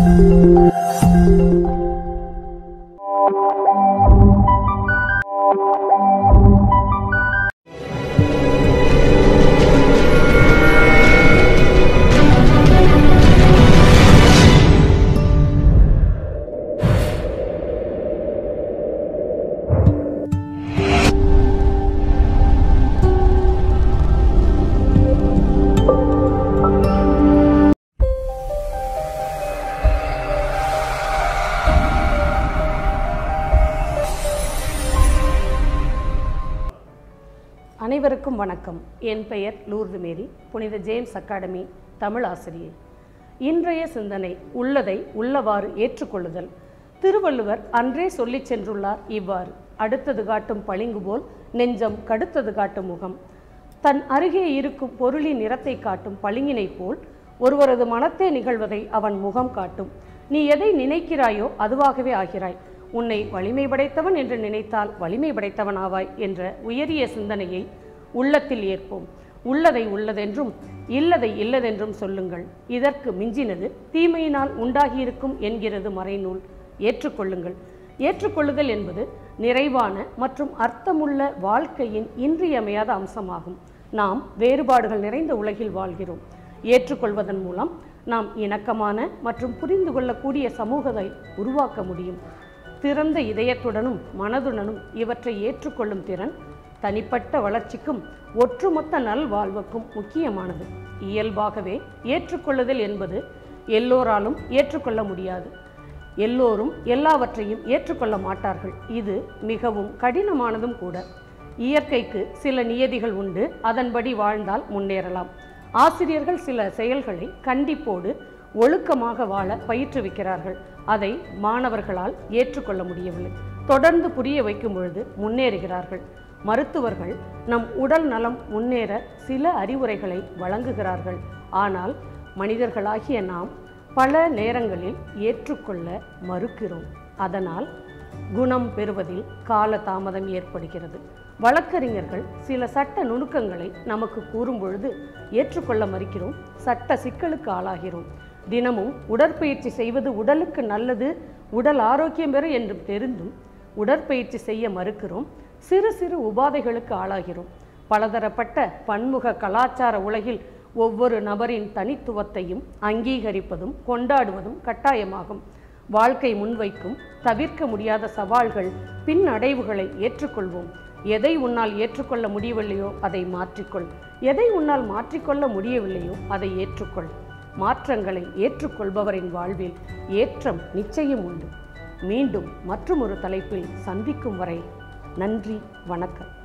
அனைவருக்கும் வணக்கம் என் பெயர் லூர்து மேரி புனித ஜேம்ஸ் அகாடமி தமிழ் ஆசிரியை இன்றைய சிந்தனை உள்ளதை உள்ளவாறு ஏற்றுக்கொள்ளுதல் திருவள்ளுவர் அன்றே சொல்லிச் சென்றுள்ளார் இவ்வாறு அடுத்தது காட்டும் பளிங்கு போல் நெஞ்சம் கடுத்தது காட்டும் முகம் தன் அருகே இருக்கும் பொருளின் நிறத்தை காட்டும் பளிங்கினைப் போல் ஒருவரது மனத்தே நிகழ்வதை அவன் முகம் காட்டும் நீ எதை நினைக்கிறாயோ அதுவாகவே ஆகிறாய் உன்னை வலிமை படைத்தவன் என்று நினைத்தால் வலிமை படைத்தவன் ஆவாய் என்ற உயரிய சிந்தனையை உள்ளத்தில் ஏற்போம் உள்ளதை உள்ளதென்றும் இல்லதை இல்லதென்றும் சொல்லுங்கள் இதற்கு மிஞ்சினது தீமையினால் உண்டாகியிருக்கும் என்கிறது மறைநூல் ஏற்றுக்கொள்ளுங்கள் ஏற்றுக்கொள்ளுதல் என்பது நிறைவான மற்றும் அர்த்தமுள்ள வாழ்க்கையின் இன்றியமையாத அம்சமாகும் நாம் வேறுபாடுகள் நிறைந்த உலகில் வாழ்கிறோம் ஏற்றுக்கொள்வதன் மூலம் நாம் இணக்கமான மற்றும் புரிந்து கொள்ளக்கூடிய சமூகத்தை உருவாக்க முடியும் திறந்த இதயத்துடனும் மனதுடனும் இவற்றை ஏற்றுக்கொள்ளும் திறன் தனிப்பட்ட வளர்ச்சிக்கும் ஒட்டுமொத்த நல்வாழ்வுக்கும் முக்கியமானது இயல்பாகவே ஏற்றுக்கொள்ளுதல் என்பது எல்லோராலும் ஏற்றுக்கொள்ள முடியாது எல்லோரும் எல்லாவற்றையும் ஏற்றுக்கொள்ள மாட்டார்கள் இது மிகவும் கடினமானதும் கூட இயற்கைக்கு சில நியதிகள் உண்டு அதன்படி வாழ்ந்தால் முன்னேறலாம் ஆசிரியர்கள் சில செயல்களை கண்டிப்போடு ஒழுக்கமாக வாழ பயிற்றுவிக்கிறார்கள் அதை மாணவர்களால் ஏற்றுக்கொள்ள முடியவில்லை தொடர்ந்து புரிய வைக்கும் பொழுது முன்னேறுகிறார்கள் மருத்துவர்கள் நம் உடல் நலம் முன்னேற சில அறிவுரைகளை வழங்குகிறார்கள் ஆனால் மனிதர்களாகிய நாம் பல நேரங்களில் ஏற்றுக்கொள்ள மறுக்கிறோம் அதனால் குணம் பெறுவதில் கால தாமதம் ஏற்படுகிறது வழக்கறிஞர்கள் சில சட்ட நுணுக்கங்களை நமக்கு கூறும் பொழுது ஏற்றுக்கொள்ள மறுக்கிறோம் சட்ட சிக்கலுக்கு ஆளாகிறோம் தினமும் உடற்பயிற்சி செய்வது உடலுக்கு நல்லது உடல் ஆரோக்கியம் பெறும் என்றும் தெரிந்தும் உடற்பயிற்சி செய்ய மறுக்கிறோம் சிறு சிறு உபாதைகளுக்கு ஆளாகிறோம் பலதரப்பட்ட பன்முக கலாச்சார உலகில் ஒவ்வொரு நபரின் தனித்துவத்தையும் அங்கீகரிப்பதும் கொண்டாடுவதும் கட்டாயமாகும் வாழ்க்கை முன்வைக்கும் தவிர்க்க முடியாத சவால்கள் பின் அடைவுகளை ஏற்றுக்கொள்வோம் எதை உன்னால் ஏற்றுக்கொள்ள முடியவில்லையோ அதை மாற்றிக்கொள் எதை உன்னால் மாற்றிக்கொள்ள முடியவில்லையோ அதை ஏற்றுக்கொள் மாற்றங்களை ஏற்றுக்கொள்பவரின் வாழ்வில் ஏற்றம் நிச்சயம் உண்டு மீண்டும் மற்றும் ஒரு தலைப்பில் சந்திக்கும் வரை நன்றி வணக்கம்